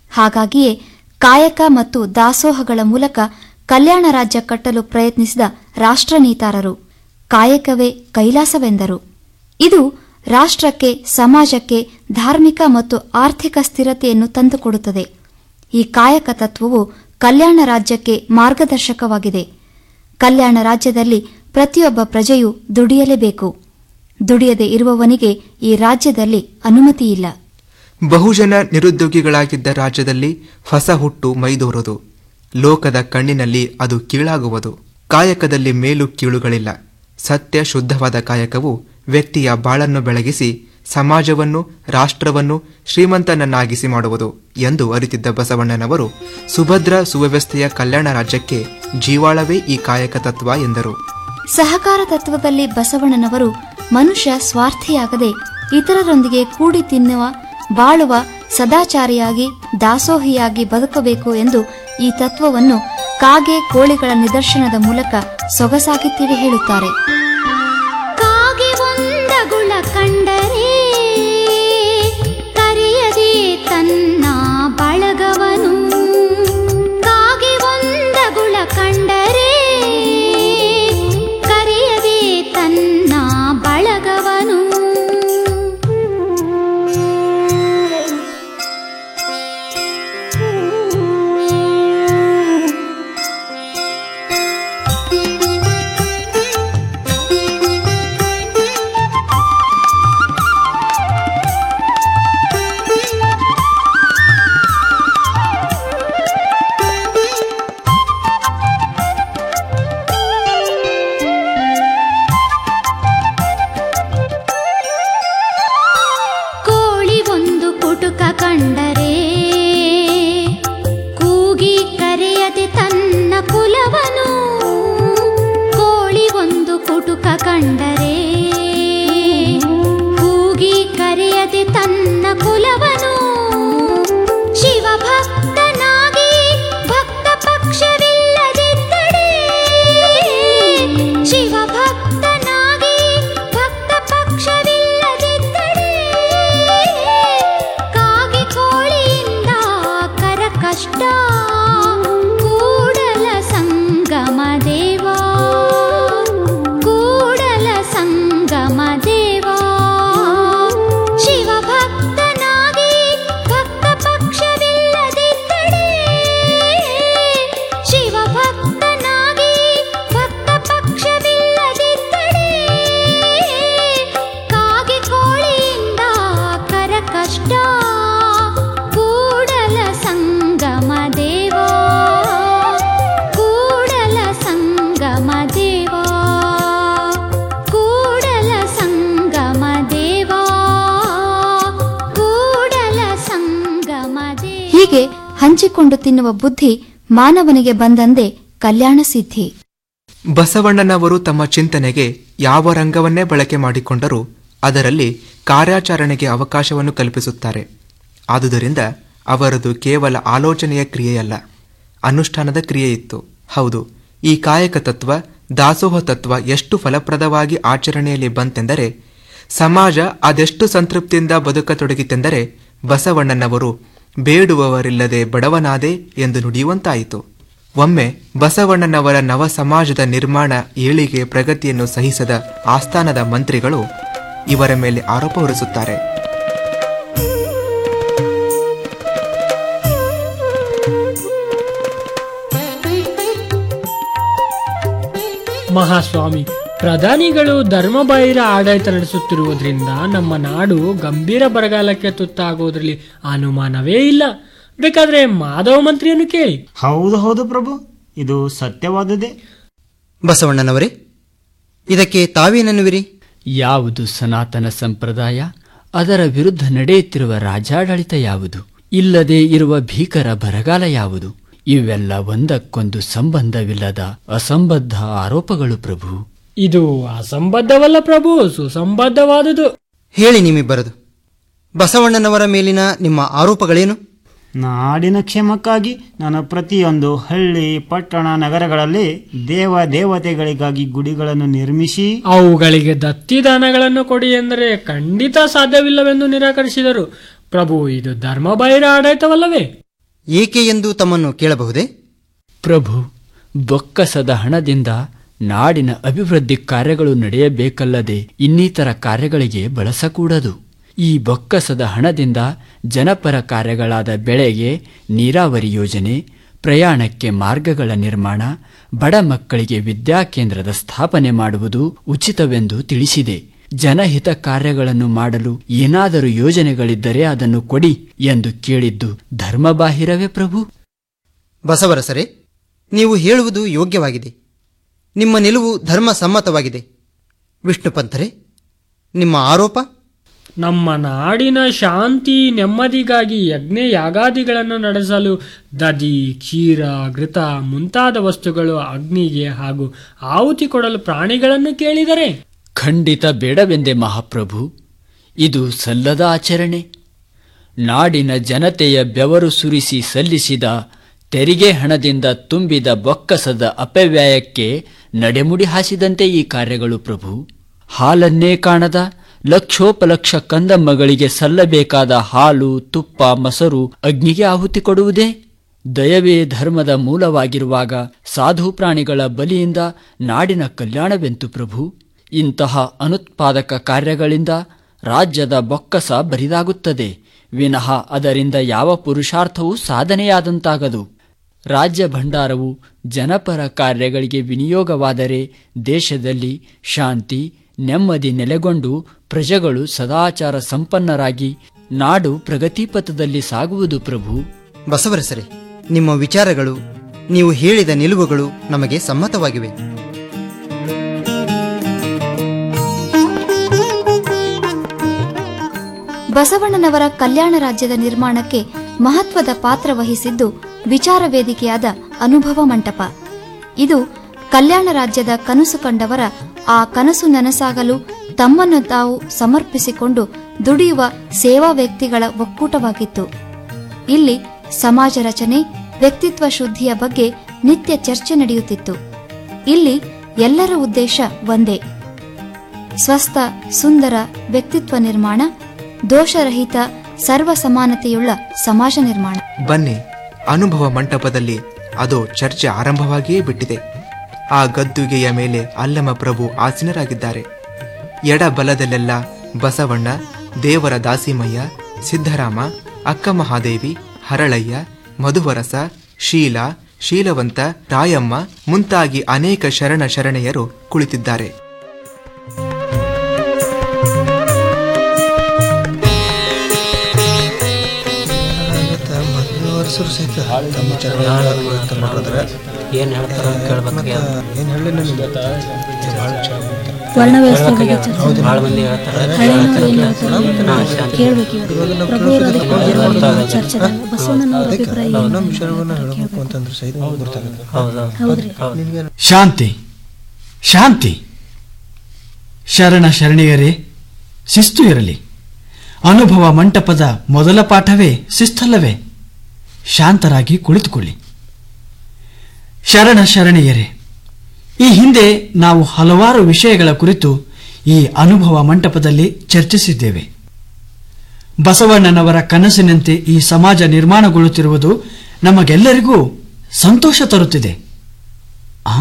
[SPEAKER 9] ಹಾಗಾಗಿಯೇ ಕಾಯಕ ಮತ್ತು ದಾಸೋಹಗಳ ಮೂಲಕ ಕಲ್ಯಾಣ ರಾಜ್ಯ ಕಟ್ಟಲು ಪ್ರಯತ್ನಿಸಿದ ರಾಷ್ಟ್ರನೀತಾರರು ಕಾಯಕವೇ ಕೈಲಾಸವೆಂದರು ಇದು ರಾಷ್ಟ್ರಕ್ಕೆ ಸಮಾಜಕ್ಕೆ ಧಾರ್ಮಿಕ ಮತ್ತು ಆರ್ಥಿಕ ಸ್ಥಿರತೆಯನ್ನು ತಂದುಕೊಡುತ್ತದೆ ಈ ಕಾಯಕ ತತ್ವವು ಕಲ್ಯಾಣ ರಾಜ್ಯಕ್ಕೆ ಮಾರ್ಗದರ್ಶಕವಾಗಿದೆ ಕಲ್ಯಾಣ ರಾಜ್ಯದಲ್ಲಿ ಪ್ರತಿಯೊಬ್ಬ ಪ್ರಜೆಯು ದುಡಿಯಲೇಬೇಕು ದುಡಿಯದೆ ಇರುವವನಿಗೆ ಈ ರಾಜ್ಯದಲ್ಲಿ ಅನುಮತಿಯಿಲ್ಲ
[SPEAKER 10] ಬಹುಜನ ನಿರುದ್ಯೋಗಿಗಳಾಗಿದ್ದ ರಾಜ್ಯದಲ್ಲಿ ಹೊಸ ಹುಟ್ಟು ಮೈದೋರುವುದು ಲೋಕದ ಕಣ್ಣಿನಲ್ಲಿ ಅದು ಕೀಳಾಗುವುದು ಕಾಯಕದಲ್ಲಿ ಮೇಲು ಕೀಳುಗಳಿಲ್ಲ ಸತ್ಯ ಶುದ್ಧವಾದ ಕಾಯಕವು ವ್ಯಕ್ತಿಯ ಬಾಳನ್ನು ಬೆಳಗಿಸಿ ಸಮಾಜವನ್ನು ರಾಷ್ಟ್ರವನ್ನು ಶ್ರೀಮಂತನನ್ನಾಗಿಸಿ ಮಾಡುವುದು ಎಂದು ಅರಿತಿದ್ದ ಬಸವಣ್ಣನವರು ಸುಭದ್ರ ಸುವ್ಯವಸ್ಥೆಯ ಕಲ್ಯಾಣ ರಾಜ್ಯಕ್ಕೆ ಜೀವಾಳವೇ ಈ ಕಾಯಕ ತತ್ವ ಎಂದರು
[SPEAKER 9] ಸಹಕಾರ ತತ್ವದಲ್ಲಿ ಬಸವಣ್ಣನವರು ಮನುಷ್ಯ ಸ್ವಾರ್ಥಿಯಾಗದೆ ಇತರರೊಂದಿಗೆ ಕೂಡಿ ತಿನ್ನುವ ಬಾಳುವ ಸದಾಚಾರಿಯಾಗಿ ದಾಸೋಹಿಯಾಗಿ ಬದುಕಬೇಕು ಎಂದು ಈ ತತ್ವವನ್ನು ಕಾಗೆ ಕೋಳಿಗಳ ನಿದರ್ಶನದ ಮೂಲಕ ಸೊಗಸಾಗಿ ತಿಳಿ ಹೇಳುತ್ತಾರೆ
[SPEAKER 8] ಕಾಗೆ ಒಂದಗುಳ ಕಂಡರೆ ಕರೆಯದೆ ತನ್ನ ಬಳಗವನು ಕಾಗೆ ಒಂದಗುಳ ಕಂಡರೆ ಕರೆಯದೆ ತನ್ನ ಬಳಗವನು ಕೋಳಿ ಒಂದು ಕುಟುಕ ಕಂಡರೆ ಕೂಗಿ ಕರೆಯದೆ ತನ್ನ ಕುಲವನು ಕೋಳಿ ಒಂದು ಕುಟುಕ ಕಂಡರೆ ಕೂಗಿ ಕರೆಯದೆ ತನ್ನ ಕುಲವನು ಶಿವಭಕ್ತನಾಗಿ ಭಕ್ತ ಪಕ್ಷವಿಲ್ಲದಿದ್ದರೆ ಶಿವಭಕ್ತನಾಗಿ ಭಕ್ತ ಪಕ್ಷವಿಲ್ಲದಿದ್ದರೆ ಕಾಗೆ ಕೋಳಿಯಿಂದ ಕರ ಕಷ್ಟ ಕೂಡಲ ಸಂಗಮ ದೇವ ಕೂಡಲ ಸಂಗಮ ದೇವ ಶಿವಭಕ್ತನಾಗಿ ಭಕ್ತ ಪಕ್ಷವಿಲ್ಲದಿದ್ದರೆ ಶಿವಭಕ್ತನಾಗಿ ಭಕ್ತ ಪಕ್ಷವಿಲ್ಲದಿದ್ದರೆ ಕಾಗೆ ಕೋಳಿಯಿಂದ ಕರ ಕಷ್ಟ ಕೂಡಲ ಸಂಗಮ ದೇವ ಕೂಡಲ ಸಂಗಮ ದೇವ ಕೂಡಲ ಸಂಗಮ ದೇವ ಕೂಡಲ ಸಂಗಮ ದೇವ
[SPEAKER 9] ಹೀಗೆ ಹಂಚಿಕೊಂಡು ತಿನ್ನುವ ಬುದ್ಧಿ ಮಾನವನಿಗೆ ಬಂದಂದೇ ಕಲ್ಯಾಣ ಸಿದ್ಧಿ
[SPEAKER 10] ಬಸವಣ್ಣನವರು ತಮ್ಮ ಚಿಂತನೆಗೆ ಯಾವ ರಂಗವನ್ನೇ ಬಳಕೆ ಮಾಡಿಕೊಂಡರೂ ಅದರಲ್ಲಿ ಕಾರ್ಯಾಚರಣೆಗೆ ಅವಕಾಶವನ್ನು ಕಲ್ಪಿಸುತ್ತಾರೆ ಆದುದರಿಂದ ಅವರದು ಕೇವಲ ಆಲೋಚನೆಯ ಕ್ರಿಯೆಯಲ್ಲ ಅನುಷ್ಠಾನದ ಕ್ರಿಯೆ ಇತ್ತು ಹೌದು ಈ ಕಾಯಕ ತತ್ವ ದಾಸೋಹ ತತ್ವ ಎಷ್ಟು ಫಲಪ್ರದವಾಗಿ ಆಚರಣೆಯಲ್ಲಿ ಬಂತೆಂದರೆ ಸಮಾಜ ಅದೆಷ್ಟು ಸಂತೃಪ್ತಿಯಿಂದ ಬದುಕತೊಡಗಿತೆಂದರೆ ಬಸವಣ್ಣನವರು ಬೇಡುವವರಿಲ್ಲದೆ ಬಡವನಾದೆ ಎಂದು ನುಡಿಯುವಂತಾಯಿತು ಒಮ್ಮೆ ಬಸವಣ್ಣನವರ ನವ ಸಮಾಜದ ನಿರ್ಮಾಣ ಏಳಿಗೆ ಪ್ರಗತಿಯನ್ನು ಸಹಿಸದ ಆಸ್ಥಾನದ ಮಂತ್ರಿಗಳು ಇವರ ಮೇಲೆ ಆರೋಪ ಹೊರಿಸುತ್ತಾರೆ
[SPEAKER 12] ಮಹಾಸ್ವಾಮಿ ಪ್ರಧಾನಿಗಳು ಧರ್ಮಬಾಹಿರ ಆಡಳಿತ ನಡೆಸುತ್ತಿರುವುದರಿಂದ ನಮ್ಮ ನಾಡು ಗಂಭೀರ ಬರಗಾಲಕ್ಕೆ ತುತ್ತಾಗುವುದರಲ್ಲಿ ಅನುಮಾನವೇ ಇಲ್ಲ ಬೇಕಾದ್ರೆ ಮಾಧವ ಮಂತ್ರಿಯನ್ನು ಕೇಳಿ
[SPEAKER 15] ಹೌದು ಹೌದು ಪ್ರಭು ಇದು ಸತ್ಯವಾದುದೇ
[SPEAKER 13] ಬಸವಣ್ಣನವರೇ ಇದಕ್ಕೆ ತಾವೇನೆನ್ನುವಿರಿ
[SPEAKER 14] ಯಾವುದು ಸನಾತನ ಸಂಪ್ರದಾಯ ಅದರ ವಿರುದ್ಧ ನಡೆಯುತ್ತಿರುವ ರಾಜಾಡಳಿತ ಯಾವುದು ಇಲ್ಲದೆ ಇರುವ ಭೀಕರ ಬರಗಾಲ ಯಾವುದು ಇವೆಲ್ಲ ಒಂದಕ್ಕೊಂದು ಸಂಬಂಧವಿಲ್ಲದ ಅಸಂಬದ್ಧ ಆರೋಪಗಳು ಪ್ರಭು
[SPEAKER 12] ಇದು ಅಸಂಬದ್ಧವಲ್ಲ ಪ್ರಭು ಸುಸಂಬದ್ಧವಾದುದು
[SPEAKER 13] ಹೇಳಿ ನಿಮ್ಮಿಬ್ಬರದು ಬಸವಣ್ಣನವರ ಮೇಲಿನ ನಿಮ್ಮ ಆರೋಪಗಳೇನು
[SPEAKER 15] ನಾಡಿನ ಕ್ಷೇಮಕ್ಕಾಗಿ ನಾನು ಪ್ರತಿಯೊಂದು ಹಳ್ಳಿ ಪಟ್ಟಣ ನಗರಗಳಲ್ಲಿ ದೇವ ದೇವತೆಗಳಿಗಾಗಿ ಗುಡಿಗಳನ್ನು ನಿರ್ಮಿಸಿ
[SPEAKER 12] ಅವುಗಳಿಗೆ ದತ್ತಿದಾನಗಳನ್ನು ಕೊಡಿ ಎಂದರೆ ಖಂಡಿತ ಸಾಧ್ಯವಿಲ್ಲವೆಂದು ನಿರಾಕರಿಸಿದರು ಪ್ರಭು ಇದು ಧರ್ಮಬಾಹಿರ ಆಡಳಿತವಲ್ಲವೇ
[SPEAKER 13] ಏಕೆ ಎಂದು ತಮ್ಮನ್ನು ಕೇಳಬಹುದೇ
[SPEAKER 14] ಪ್ರಭು ಬೊಕ್ಕಸದ ಹಣದಿಂದ ನಾಡಿನ ಅಭಿವೃದ್ಧಿ ಕಾರ್ಯಗಳು ನಡೆಯಬೇಕಲ್ಲದೆ ಇನ್ನಿತರ ಕಾರ್ಯಗಳಿಗೆ ಬಳಸಕೂಡದು ಈ ಬೊಕ್ಕಸದ ಹಣದಿಂದ ಜನಪರ ಕಾರ್ಯಗಳಾದ ಬೆಳೆಗೆ ನೀರಾವರಿ ಯೋಜನೆ ಪ್ರಯಾಣಕ್ಕೆ ಮಾರ್ಗಗಳ ನಿರ್ಮಾಣ ಬಡ ಮಕ್ಕಳಿಗೆ ವಿದ್ಯಾಕೇಂದ್ರದ ಸ್ಥಾಪನೆ ಮಾಡುವುದು ಉಚಿತವೆಂದು ತಿಳಿಸಿದೆ ಜನಹಿತ ಕಾರ್ಯಗಳನ್ನು ಮಾಡಲು ಏನಾದರೂ ಯೋಜನೆಗಳಿದ್ದರೆ ಅದನ್ನು ಕೊಡಿ ಎಂದು ಕೇಳಿದ್ದು ಧರ್ಮಬಾಹಿರವೇ ಪ್ರಭು
[SPEAKER 13] ಬಸವರಸರೇ ನೀವು ಹೇಳುವುದು ಯೋಗ್ಯವಾಗಿದೆ ನಿಮ್ಮ ನಿಲುವು ಧರ್ಮ ಸಮ್ಮತವಾಗಿದೆ ವಿಷ್ಣು ಪಂಥರೇ ನಿಮ್ಮ ಆರೋಪ
[SPEAKER 12] ನಮ್ಮ ನಾಡಿನ ಶಾಂತಿ ನೆಮ್ಮದಿಗಾಗಿ ಯಜ್ಞ ಯಾಗಾದಿಗಳನ್ನು ನಡೆಸಲು ದದಿ ಕ್ಷೀರ ಘೃತ ಮುಂತಾದ ವಸ್ತುಗಳು ಅಗ್ನಿಗೆ ಹಾಗೂ ಆಹುತಿ ಕೊಡಲು ಪ್ರಾಣಿಗಳನ್ನು ಕೇಳಿದರೆ
[SPEAKER 14] ಖಂಡಿತ ಬೇಡವೆಂದೆ ಮಹಾಪ್ರಭು ಇದು ಸಲ್ಲದ ಆಚರಣೆ ನಾಡಿನ ಜನತೆಯ ಬೆವರು ಸುರಿಸಿ ಸಲ್ಲಿಸಿದ ತೆರಿಗೆ ಹಣದಿಂದ ತುಂಬಿದ ಬೊಕ್ಕಸದ ಅಪವ್ಯಯಕ್ಕೆ ನಡೆಮುಡಿ ಹಾಸಿದಂತೆ ಈ ಕಾರ್ಯಗಳು ಪ್ರಭು ಹಾಲನ್ನೇ ಕಾಣದ ಲಕ್ಷೋಪಲಕ್ಷ ಕಂದಮ್ಮಗಳಿಗೆ ಸಲ್ಲಬೇಕಾದ ಹಾಲು ತುಪ್ಪ ಮೊಸರು ಅಗ್ನಿಗೆ ಆಹುತಿ ಕೊಡುವುದೇ ದಯವೇ ಧರ್ಮದ ಮೂಲವಾಗಿರುವಾಗ ಸಾಧು ಪ್ರಾಣಿಗಳ ಬಲಿಯಿಂದ ನಾಡಿನ ಕಲ್ಯಾಣವೆಂತು ಪ್ರಭು ಇಂತಹ ಅನುತ್ಪಾದಕ ಕಾರ್ಯಗಳಿಂದ ರಾಜ್ಯದ ಬೊಕ್ಕಸ ಬರಿದಾಗುತ್ತದೆ ವಿನಃ ಅದರಿಂದ ಯಾವ ಪುರುಷಾರ್ಥವೂ ಸಾಧನೆಯಾದಂತಾಗದು ರಾಜ್ಯ ಭಂಡಾರವು ಜನಪರ ಕಾರ್ಯಗಳಿಗೆ ವಿನಿಯೋಗವಾದರೆ ದೇಶದಲ್ಲಿ ಶಾಂತಿ ನೆಮ್ಮದಿ ನೆಲೆಗೊಂಡು ಪ್ರಜೆಗಳು ಸದಾಚಾರ ಸಂಪನ್ನರಾಗಿ ನಾಡು ಪ್ರಗತಿಪಥದಲ್ಲಿ ಸಾಗುವುದು ಪ್ರಭು
[SPEAKER 13] ಬಸವರಸರೇ ನಿಮ್ಮ ವಿಚಾರಗಳು ನೀವು ಹೇಳಿದ ನಿಲುವುಗಳು ನಮಗೆ ಸಮ್ಮತವಾಗಿವೆ
[SPEAKER 9] ಬಸವಣ್ಣನವರ ಕಲ್ಯಾಣ ರಾಜ್ಯದ ನಿರ್ಮಾಣಕ್ಕೆ ಮಹತ್ವದ ಪಾತ್ರ ವಹಿಸಿದ್ದು ವಿಚಾರ ವೇದಿಕೆಯಾದ ಅನುಭವ ಮಂಟಪ ಇದು ಕಲ್ಯಾಣ ರಾಜ್ಯದ ಕನಸು ಕಂಡವರ ಆ ಕನಸು ನನಸಾಗಲು ತಮ್ಮನ್ನು ತಾವು ಸಮರ್ಪಿಸಿಕೊಂಡು ದುಡಿಯುವ ಸೇವಾ ವ್ಯಕ್ತಿಗಳ ಒಕ್ಕೂಟವಾಗಿತ್ತು ಇಲ್ಲಿ ಸಮಾಜ ರಚನೆ ವ್ಯಕ್ತಿತ್ವ ಶುದ್ಧಿಯ ಬಗ್ಗೆ ನಿತ್ಯ ಚರ್ಚೆ ನಡೆಯುತ್ತಿತ್ತು ಇಲ್ಲಿ ಎಲ್ಲರ ಉದ್ದೇಶ ಒಂದೇ ಸ್ವಸ್ಥ ಸುಂದರ ವ್ಯಕ್ತಿತ್ವ ನಿರ್ಮಾಣ ದೋಷರಹಿತ ಸರ್ವ ಸಮಾನತೆಯುಳ್ಳ ಸಮಾಜ ನಿರ್ಮಾಣ
[SPEAKER 10] ಬನ್ನಿ ಅನುಭವ ಮಂಟಪದಲ್ಲಿ ಅದು ಚರ್ಚೆ ಆರಂಭವಾಗಿಯೇ ಬಿಟ್ಟಿದೆ ಆ ಗದ್ದುಗೆಯ ಮೇಲೆ ಅಲ್ಲಮ ಪ್ರಭು ಆಸೀನರಾಗಿದ್ದಾರೆ ಎಡ ಬಲದಲ್ಲೆಲ್ಲ ಬಸವಣ್ಣ ದೇವರ ದಾಸಿಮಯ್ಯ ಸಿದ್ದರಾಮ ಅಕ್ಕ ಮಹಾದೇವಿ ಹರಳಯ್ಯ ಮಧುವರಸ ಶೀಲ ಶೀಲವಂತ ರಾಯಮ್ಮ ಮುಂತಾಗಿ ಅನೇಕ ಶರಣ ಶರಣೆಯರು ಕುಳಿತಿದ್ದಾರೆ
[SPEAKER 16] ವರ್ಷರು ಸಹಿತ ತಮ್ಮ ವಿಚಾರಗಳನ್ನ ವ್ಯಕ್ತ ಮಾಡಿದ್ರೆ
[SPEAKER 17] ಏನ್ ಹೇಳ್ತಾರ ಕೇಳ್ಬೇಕು
[SPEAKER 16] ಏನ್ ಹೇಳಿ ನಿಮ್ಗೆ ಭಾಳ
[SPEAKER 18] ವರ್ಣ ವ್ಯವಸ್ಥೆ ಬಗ್ಗೆ
[SPEAKER 16] ಹೌದು.
[SPEAKER 17] ಭಾಳ ಮಂದಿ ಹೇಳ್ತಾರೆ
[SPEAKER 18] ಹಳೆಯವರು ಏನ್ ಹೇಳ್ತಾರೆ
[SPEAKER 17] ಹಾ, ಶಾಂತಿ.
[SPEAKER 18] ಕೇಳ್ಬೇಕು ಇವತ್ತು ಪ್ರಭುವರು ಅದಕ್ಕೆ ಹೋಗಿರೋ ಚರ್ಚೆದಾಗ ಬಸವಣ್ಣನವರ ಅಭಿಪ್ರಾಯ ಏನು?
[SPEAKER 16] ನಮ್ಮ ವಿಚಾರಗಳನ್ನ ಹೇಳಬೇಕು ಅಂತಂದ್ರೆ ಸಹಿತ ಗೊತ್ತಾಗುತ್ತೆ
[SPEAKER 18] ಹೌದ್ರಿ
[SPEAKER 16] ನಿಮ್ಗೆ
[SPEAKER 19] ಶಾಂತಿ ಶಾಂತಿ ಶರಣ ಶರಣೆಯರೇ ಶಿಸ್ತು ಇರಲಿ ಅನುಭವ ಮಂಟಪದ ಮೊದಲ ಪಾಠವೇ ಶಿಸ್ತಲ್ಲವೇ ಶಾಂತರಾಗಿ ಕುಳಿತುಕೊಳ್ಳಿ ಶರಣ ಶರಣೆಯರೇ ಈ ಹಿಂದೆ ನಾವು ಹಲವಾರು ವಿಷಯಗಳ ಕುರಿತು ಈ ಅನುಭವ ಮಂಟಪದಲ್ಲಿ ಚರ್ಚಿಸಿದ್ದೇವೆ ಬಸವಣ್ಣನವರ ಕನಸಿನಂತೆ ಈ ಸಮಾಜ ನಿರ್ಮಾಣಗೊಳ್ಳುತ್ತಿರುವುದು ನಮಗೆಲ್ಲರಿಗೂ ಸಂತೋಷ ತರುತ್ತಿದೆ ಆ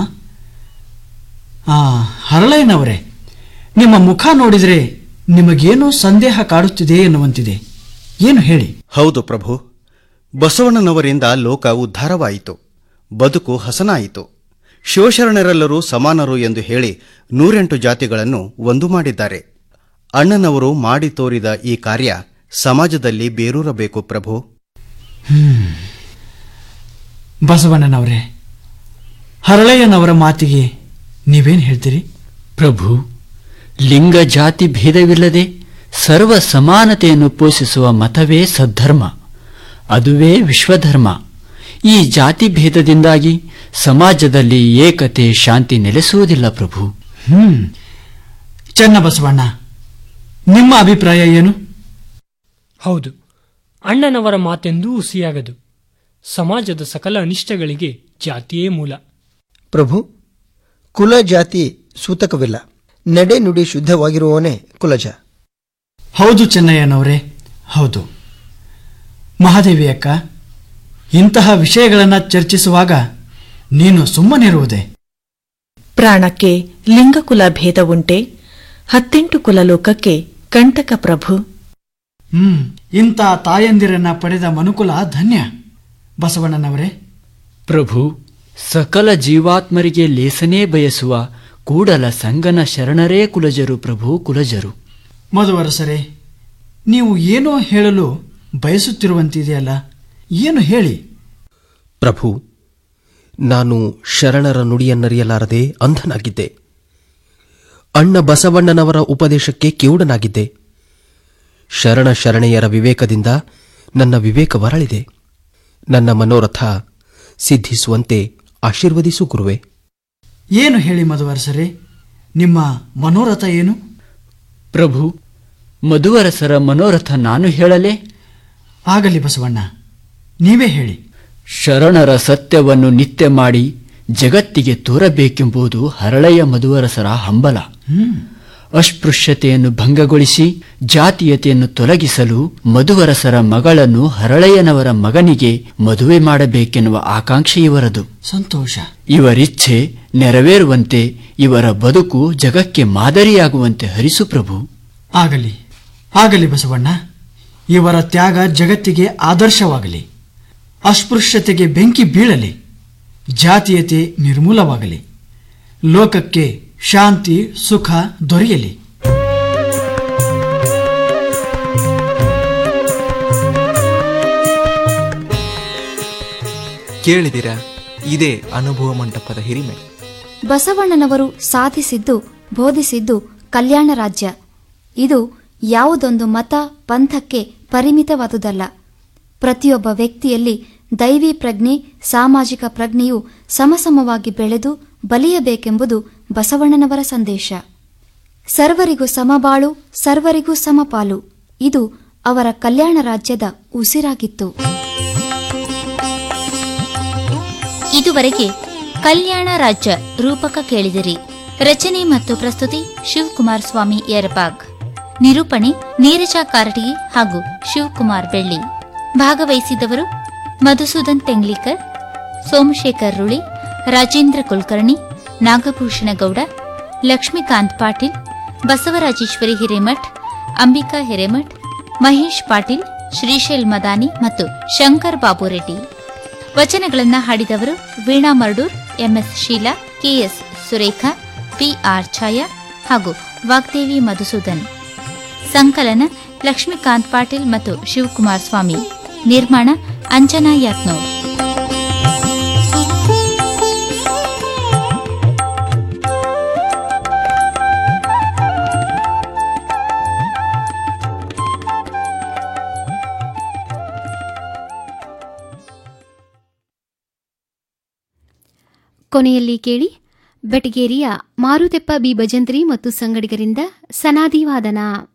[SPEAKER 19] ಆ, ಹರಳಯ್ಯನವರೇ ನಿಮ್ಮ ಮುಖ ನೋಡಿದರೆ ನಿಮಗೇನೋ ಸಂದೇಹ ಕಾಡುತ್ತಿದೆ ಎನ್ನುವಂತಿದೆ ಏನು ಹೇಳಿ
[SPEAKER 20] ಹೌದು ಪ್ರಭು ಬಸವಣ್ಣನವರಿಂದ ಲೋಕ ಉದ್ಧಾರವಾಯಿತು ಬದುಕು ಹಸನಾಯಿತು ಶಿವಶರಣರೆಲ್ಲರೂ ಸಮಾನರು ಎಂದು ಹೇಳಿ ನೂರೆಂಟು ಜಾತಿಗಳನ್ನು ಒಂದು ಮಾಡಿದ್ದಾರೆ ಅಣ್ಣನವರು ಮಾಡಿ ತೋರಿದ ಈ ಕಾರ್ಯ ಸಮಾಜದಲ್ಲಿ ಬೇರೂರಬೇಕು ಪ್ರಭು
[SPEAKER 19] ಹ್ಮ್. ಬಸವಣ್ಣನವರೇ ಹರಳಯ್ಯನವರ ಮಾತಿಗೆ ನೀವೇನು ಹೇಳ್ತೀರಿ
[SPEAKER 14] ಪ್ರಭು ಲಿಂಗ ಜಾತಿ ಭೇದವಿಲ್ಲದೆ ಸರ್ವ ಸಮಾನತೆಯನ್ನು ಪೋಷಿಸುವ ಮತವೇ ಸದ್ಧರ್ಮ ಅದುವೇ ವಿಶ್ವಧರ್ಮ ಈ ಜಾತಿ ಭೇದದಿಂದಾಗಿ ಸಮಾಜದಲ್ಲಿ ಏಕತೆ ಶಾಂತಿ ನೆಲೆಸುವುದಿಲ್ಲ ಪ್ರಭು
[SPEAKER 19] ಹ್ಮ್ ಚೆನ್ನ ಬಸವಣ್ಣ ನಿಮ್ಮ ಅಭಿಪ್ರಾಯ ಏನು
[SPEAKER 12] ಹೌದು ಅಣ್ಣನವರ ಮಾತೆಂದೂ ಹುಸಿಯಾಗದು ಸಮಾಜದ ಸಕಲ ಅನಿಷ್ಟಗಳಿಗೆ ಜಾತಿಯೇ ಮೂಲ
[SPEAKER 16] ಪ್ರಭು ಕುಲ ಜಾತಿ ಸೂತಕವಿಲ್ಲ ನಡೆ ನುಡಿ ಶುದ್ಧವಾಗಿರುವವನೇ ಕುಲಜ
[SPEAKER 19] ಹೌದು ಚೆನ್ನಯ್ಯನವರೇ ಹೌದು ಮಹಾದೇವಿ ಅಕ್ಕ ಇಂತಹ ವಿಷಯಗಳನ್ನು ಚರ್ಚಿಸುವಾಗ ನೀನು ಸುಮ್ಮನಿರುವುದೇ
[SPEAKER 21] ಪ್ರಾಣಕ್ಕೆ ಲಿಂಗಕುಲ ಭೇದವುಂಟೆ ಹತ್ತೆಂಟು ಕುಲಲೋಕಕ್ಕೆ ಕಂಟಕ ಪ್ರಭು
[SPEAKER 19] ಹ್ಮ್ ಇಂಥ ತಾಯಂದಿರನ್ನ ಪಡೆದ ಮನುಕುಲ ಧನ್ಯ ಬಸವಣ್ಣನವರೇ
[SPEAKER 14] ಪ್ರಭು ಸಕಲ ಜೀವಾತ್ಮರಿಗೆ ಲೇಸನೇ ಬಯಸುವ ಕೂಡಲ ಸಂಗನ ಶರಣರೇ ಕುಲಜರು ಪ್ರಭು ಕುಲಜರು
[SPEAKER 19] ಮಧುವರಸರೇ ನೀವು ಏನೋ ಹೇಳಲು ಬಯಸುತ್ತಿರುವಂತಿದೆಯಲ್ಲ ಏನು ಹೇಳಿ
[SPEAKER 6] ಪ್ರಭು ನಾನು ಶರಣರ ನುಡಿಯನ್ನರಿಯಲಾರದೆ ಅಂಧನಾಗಿದ್ದೆ ಅಣ್ಣ ಬಸವಣ್ಣನವರ ಉಪದೇಶಕ್ಕೆ ಕಿವುಡನಾಗಿದ್ದೆ ಶರಣ ಶರಣೆಯರ ವಿವೇಕದಿಂದ ನನ್ನ ವಿವೇಕ ವರಳಿದೆ ನನ್ನ ಮನೋರಥ ಸಿದ್ಧಿಸುವಂತೆ ಆಶೀರ್ವದಿಸು ಗುರುವೆ
[SPEAKER 19] ಏನು ಹೇಳಿ ಮಧುವರಸರೇ ನಿಮ್ಮ ಮನೋರಥ ಏನು
[SPEAKER 14] ಪ್ರಭು ಮಧುವರಸರ ಮನೋರಥ ನಾನು ಹೇಳಲೇ
[SPEAKER 19] ಆಗಲಿ ಬಸವಣ್ಣ ನೀವೇ ಹೇಳಿ
[SPEAKER 14] ಶರಣರ ಸತ್ಯವನ್ನು ನಿತ್ಯ ಮಾಡಿ ಜಗತ್ತಿಗೆ ತೋರಬೇಕೆಂಬುದು ಹರಳೆಯ ಮಧುವರಸರ ಹಂಬಲ
[SPEAKER 19] ಹ್ಮ್
[SPEAKER 14] ಅಸ್ಪೃಶ್ಯತೆಯನ್ನು ಭಂಗಗೊಳಿಸಿ ಜಾತೀಯತೆಯನ್ನು ತೊಲಗಿಸಲು ಮಧುವರಸರ ಮಗಳನ್ನು ಹರಳೆಯನವರ ಮಗನಿಗೆ ಮದುವೆ ಮಾಡಬೇಕೆನ್ನುವ ಆಕಾಂಕ್ಷೆ ಇವರದು
[SPEAKER 19] ಸಂತೋಷ
[SPEAKER 14] ಇವರಿಚ್ಛೆ ನೆರವೇರುವಂತೆ ಇವರ ಬದುಕು ಜಗಕ್ಕೆ ಮಾದರಿಯಾಗುವಂತೆ ಹರಿಸು ಪ್ರಭು
[SPEAKER 19] ಆಗಲಿ ಆಗಲಿ ಬಸವಣ್ಣ ಇವರ ತ್ಯಾಗ ಜಗತ್ತಿಗೆ ಆದರ್ಶವಾಗಲಿ ಅಸ್ಪೃಶ್ಯತೆಗೆ ಬೆಂಕಿ ಬೀಳಲಿ ಜಾತೀಯತೆ ನಿರ್ಮೂಲವಾಗಲಿ ಲೋಕಕ್ಕೆ ಶಾಂತಿ ಸುಖ ದೊರೆಯಲಿ
[SPEAKER 10] ಕೇಳಿದಿರ ಇದೇ ಅನುಭವ ಮಂಟಪದ ಹಿರಿಮೆ
[SPEAKER 9] ಬಸವಣ್ಣನವರು ಸಾಧಿಸಿದ್ದು ಬೋಧಿಸಿದ್ದು ಕಲ್ಯಾಣ ರಾಜ್ಯ ಇದು ಯಾವುದೊಂದು ಮತ ಪಂಥಕ್ಕೆ ಪರಿಮಿತವಾದುದಲ್ಲ ಪ್ರತಿಯೊಬ್ಬ ವ್ಯಕ್ತಿಯಲ್ಲಿ ದೈವಿ ಪ್ರಜ್ಞೆ ಸಾಮಾಜಿಕ ಪ್ರಜ್ಞೆಯು ಸಮಸಮವಾಗಿ ಬೆಳೆದು ಬಲಿಯಬೇಕೆಂಬುದು ಬಸವಣ್ಣನವರ ಸಂದೇಶ ಸರ್ವರಿಗೂ ಸಮಬಾಳು ಸರ್ವರಿಗೂ ಸಮಪಾಲು ಇದು ಅವರ ಕಲ್ಯಾಣ ರಾಜ್ಯದ ಉಸಿರಾಗಿತ್ತು
[SPEAKER 22] ಇದುವರೆಗೆ ಕಲ್ಯಾಣ ರಾಜ್ಯ ರೂಪಕ ಕೇಳಿದಿರಿ ರಚನೆ ಮತ್ತು ಪ್ರಸ್ತುತಿ ಶಿವಕುಮಾರ್ ಸ್ವಾಮಿ ಯರಬಾಗ್ ನಿರೂಪಣೆ ನೀರಜಾ ಕಾರಟಗಿ ಹಾಗೂ ಶಿವಕುಮಾರ್ ಬೆಳ್ಳಿ ಭಾಗವಹಿಸಿದ್ದವರು ಮಧುಸೂದನ್ ತೆಂಗ್ಲಿಕರ್ ಸೋಮಶೇಖರ್ ರುಳಿ ರಾಜೇಂದ್ರ ಕುಲಕರ್ಣಿ ನಾಗಭೂಷಣ ಗೌಡ ಲಕ್ಷ್ಮೀಕಾಂತ್ ಪಾಟೀಲ್ ಬಸವರಾಜೇಶ್ವರಿ ಹಿರೇಮಠ್ ಅಂಬಿಕಾ ಹಿರೇಮಠ್ ಮಹೇಶ್ ಪಾಟೀಲ್ ಶ್ರೀಶೈಲ್ ಮದಾನಿ ಮತ್ತು ಶಂಕರ್ ಬಾಬು ರೆಡ್ಡಿ ವಚನಗಳನ್ನ ಹಾಡಿದವರು Veena Mardur MS Sheela KS Surekha PR Chhaya ಹಾಗೂ ವಾಗ್ದೇವಿ ಮಧುಸೂದನ್ ಸಂಕಲನ ಲಕ್ಷ್ಮೀಕಾಂತ್ ಪಾಟೀಲ್ ಮತ್ತು ಶಿವಕುಮಾರ್ ಸ್ವಾಮಿ ನಿರ್ಮಾಣ ಅಂಜನಾ ಯಾತ್ನೂರ್
[SPEAKER 2] ಕೊನೆಯಲ್ಲಿ ಕೇಳಿ ಬೆಟಗೇರಿಯ ಮಾರುತೆಪ್ಪ ಬಿ ಭಜಂತ್ರಿ ಮತ್ತು ಸಂಗಡಿಗರಿಂದ ಸನಾದಿವಾದನ